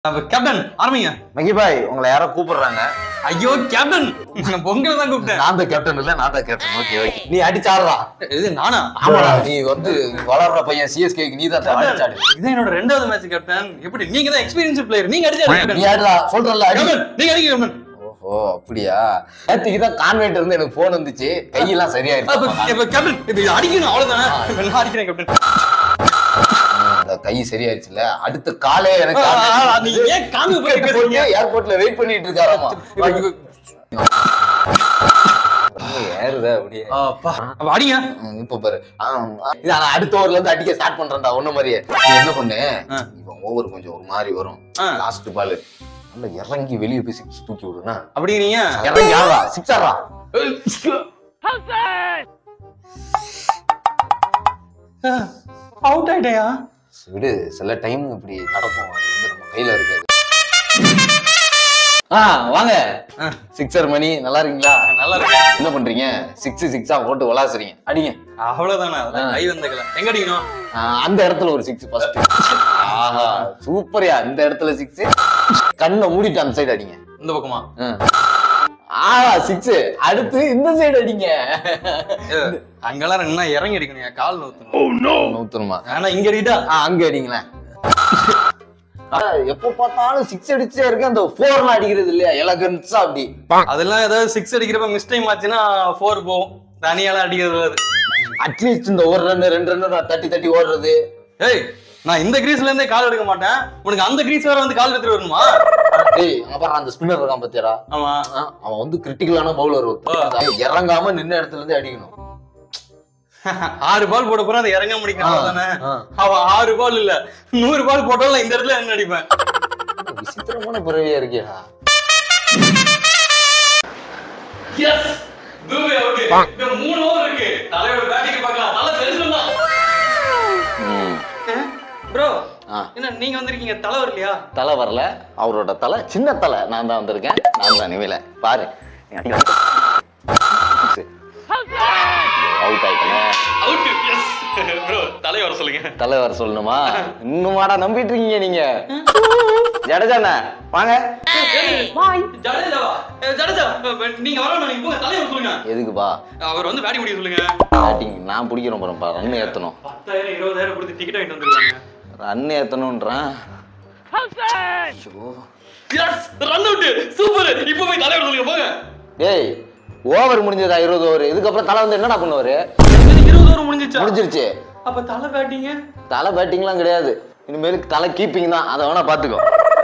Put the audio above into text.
அப்ப கேப்டன் ஆரம்பிங்க மகிபாய் உங்களை யாரோ கூப்பிடுறாங்க ஐயோ கேப்டன் நான் பொங்கலை தான் கூப்பிட்டேன் நான் தான் கேப்டன் இல்ல நான் தான் கேப்டன் ஓகே ஓகே நீ அடிச்சாடுறா இது நானா ஆமாடா நீ வந்து வளர்ற பையன் சிஎஸ்கேக்கு நீ தான் அடிச்சாடு இதான் என்னோட ரெண்டாவது மேட்ச் கேப்டன் எப்படி நீங்க தான் எக்ஸ்பீரியன்ஸ் பிளேயர் நீங்க அடிச்சு நீ கேப்டன் ஆடுடா சொல்றல அடி கேப்டன், நீங்க அடிக்க கேப்டன் ஓஹோ அப்படியா நேத்துக்கு தான் கான்வென்ட் இருந்து எனக்கு போன் வந்துச்சு கையெல்லாம் அப்ப சரியாயிருச்சு இப்ப கேப்டன் இப்ப இது அடிக்கணும் அவ்வளவுதானே இப்ப நான் அடிக்கிறேன் கேப்டன் அந்த கை சரியாயிருச்சுல அடுத்த காலே எனக்கு ஆ, ஆ, ஆ, நீங்க ஏன் காமி போய் பேசுறீங்க ஏர்போர்ட்ல வெயிட் பண்ணிட்டு இருக்காராமா ஏறுதா அப்படியே அப்பா அப்ப அடிங்க ம், இப்ப பாரு ஆ, ஆ, இது நான் அடுத்த ஓவர்ல இருந்து அடிக்க ஸ்டார்ட் பண்றேன்டா ஒண்ணு மாதிரியே நீ என்ன பண்ணு ஆ. இவன் ஓவர் கொஞ்சம் ஒரு மாதிரி வரும் ஆ. லாஸ்ட் பால் நல்லா இறங்கி வெளியே போய் சிக்ஸ் தூக்கி விடுனா அப்படிங்கிறீங்க இறங்கி ஆடுறா சிக்ஸ் ஆடுறா அவுட் ஆயிட்டேயா விடு சில டைம் இப்படி நடக்கும் அது வந்து நம்ம கையில இருக்காது ஆ வாங்க ஆ. சிக்ஸர் மணி நல்லா இருக்கீங்களா நல்லா இருக்கு என்ன பண்றீங்க சிக்ஸ் சிக்ஸா போட்டு விளாசுறீங்க அடிங்க அவ்வளவுதானே அதான் கை வந்தக்கல எங்க அடிக்கணும் ஆ, அந்த இடத்துல ஒரு சிக்ஸ் ஃபர்ஸ்ட் ஆஹா சூப்பர்யா இந்த இடத்துல சிக்ஸ் கண்ணை மூடிட்டு அந்த சைடு அடிங்க இந்த பக்கமா ஆ சிக்ஸ் அடுத்து இந்த சைடு அடிங்க ஏ, அங்கெல்லாம் ரெண்டு நாள் இறங்கி அடிக்கணும் கால் நோத்தணும் நூத்தணுமா ஆனா இங்க அடிக்கிட்டா ஆ அங்க அடிங்களேன் ஆ, எப்ப பார்த்தாலும் சிக்ஸ் அடிச்சே இருக்கு அந்த ஃபோர்லாம் அடிக்கிறது இல்லையா எலகன்ஸா அப்படி அதெல்லாம் ஏதாவது சிக்ஸ் அடிக்கிறப்ப மிஸ் டைம் ஆச்சுன்னா ஃபோர் போகும் தனியாலாம் அடிக்கிறது வராது அட்லீஸ்ட் இந்த ஒரு ரன் ரெண்டு ரன் தட்டி தட்டி ஓடுறது ஏய் நான் இந்த கிரீஸ்ல இருந்தே கால் எடுக்க மாட்டேன் உனக்கு அந்த கிரீஸ் வேற வந்து கால் எடுத்துட்டு வரணுமா டேய் அங்க பாரு அந்த ஸ்பின்னர் இருக்கான் பாத்தியாடா ஆமா ஆ, அவன் வந்து கிரிட்டிக்கலான பவுலர் இறங்காம நின்ன இடத்துல இருந்து அடிக்கணும் ஆறு பால் போட போறோம் அதை இறங்க முடிக்கணும் தானே ஆ. அவன் ஆறு பால் இல்ல நூறு பால் போட்டாலும் நான் இந்த இடத்துல என்ன அடிப்பேன் விசித்திரமான பிறவியா இருக்கியா எஸ் தூபே அவுட் இந்த மூணு ஓவர் இருக்கு தலையோட பேட்டிங் பார்க்கலாம் தலை பெருசு தான் ப்ரோ ஆ. என்ன நீங்க வந்திருக்கீங்க தலை வரலையா தலை வரல அவரோட தலை சின்ன தலை நான் தான் வந்திருக்கேன் நான் தான் நிவில பாரு அவுட் ஆயிட்டேன் அவுட் எஸ் ப்ரோ தலை வர சொல்லுங்க தலை வர சொல்லணுமா இன்னுமாடா நம்பிட்டு இருக்கீங்க நீங்க ஜடேஜாண்ணா வாங்க ஜடேஜாவா ஏ, ஜடேஜா அஹ், நீங்க வரணும் நீங்க போங்க தலையை வர சொல்லுங்க எதுக்குப்பா அவர் வந்து பேட்டிங் முடிக்க சொல்லுங்க பேட்டிங் நான் பிடிக்கிறோம் போறேன்ப்பா ரன் ஏத்தணும் பத்தாயிரம் இருபதாயிரம் கொடுத்து டிக்கெட் வாங்கிட்டு வந்துருக்காங்க ரன் ஏத்தணும்ன்றான் ஐயோ. எஸ் ரன் அவுட் சூப்பர் இப்போ போய் தலைவர் சொல்லுங்க போங்க டேய் ஓவர் முடிஞ்சதா இருபது ஓவர் இதுக்கப்புறம் தலை வந்து என்னடா பண்ணுவாரு இது இருபது ஓவர் முடிஞ்சிச்சா முடிஞ்சிருச்சு அப்ப தலை பேட்டிங்க தலை பேட்டிங்லாம் கிடையாது இனிமேல் தலை கீப்பிங் தான் அதை வேணா பாத்துக்கோ